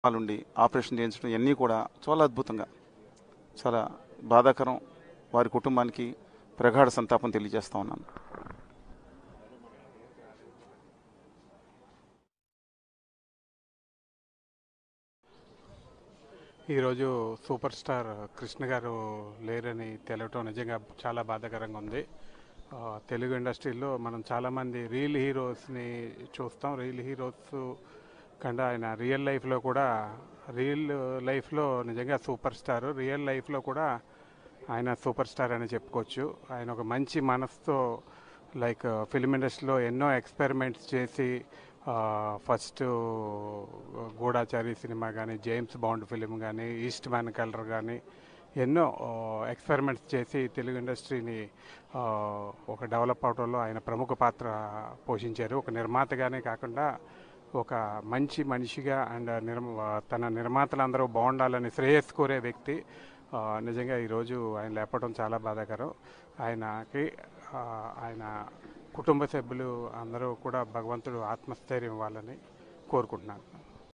ఉండి ఆపరేషన్ చేయించడం ఇవన్నీ కూడా చాలా అద్భుతంగా చాలా బాధాకరం వారి కుటుంబానికి ప్రగాఢ సంతాపం తెలియజేస్తా ఉన్నాను ఈరోజు సూపర్ స్టార్ కృష్ణ గారు లేరని తెలియటం నిజంగా చాలా బాధాకరంగా ఉంది ఆ, తెలుగు ఇండస్ట్రీలో మనం చాలామంది రియల్ హీరోస్ని చూస్తాం రియల్ హీరోస్ కన్నా ఆయన రియల్ లైఫ్లో కూడా రియల్ లైఫ్లో నిజంగా సూపర్ స్టార్ రియల్ లైఫ్లో కూడా ఆయన సూపర్ స్టార్ అని చెప్పుకోవచ్చు ఆయన ఒక మంచి మనసుతో లైక్ ఫిల్మ్ ఇండస్ట్రీలో ఎన్నో ఎక్స్పెరిమెంట్స్ చేసి ఫస్ట్ గూఢాచారి సినిమా కానీ జేమ్స్ బాండ్ ఫిలిం కానీ ఈస్ట్ మ్యాన్ కలర్ కానీ ఎన్నో ఎక్స్పెరిమెంట్స్ చేసి తెలుగు ఇండస్ట్రీని ఆ, ఒక డెవలప్ అవడంలో ఆయన ప్రముఖ పాత్ర పోషించారు ఒక నిర్మాతగానే కాకుండా ఒక మంచి మనిషిగా అండ్ నిర్మ తన నిర్మాతలందరూ బాగుండాలని శ్రేయస్ కోరే వ్యక్తి ఆ, నిజంగా ఈరోజు ఆయన లేపడం చాలా బాధాకరం ఆయనకి ఆ, ఆయన కుటుంబ సభ్యులు అందరూ కూడా భగవంతుడు ఆత్మస్థైర్యం ఇవ్వాలని కోరుకుంటున్నాను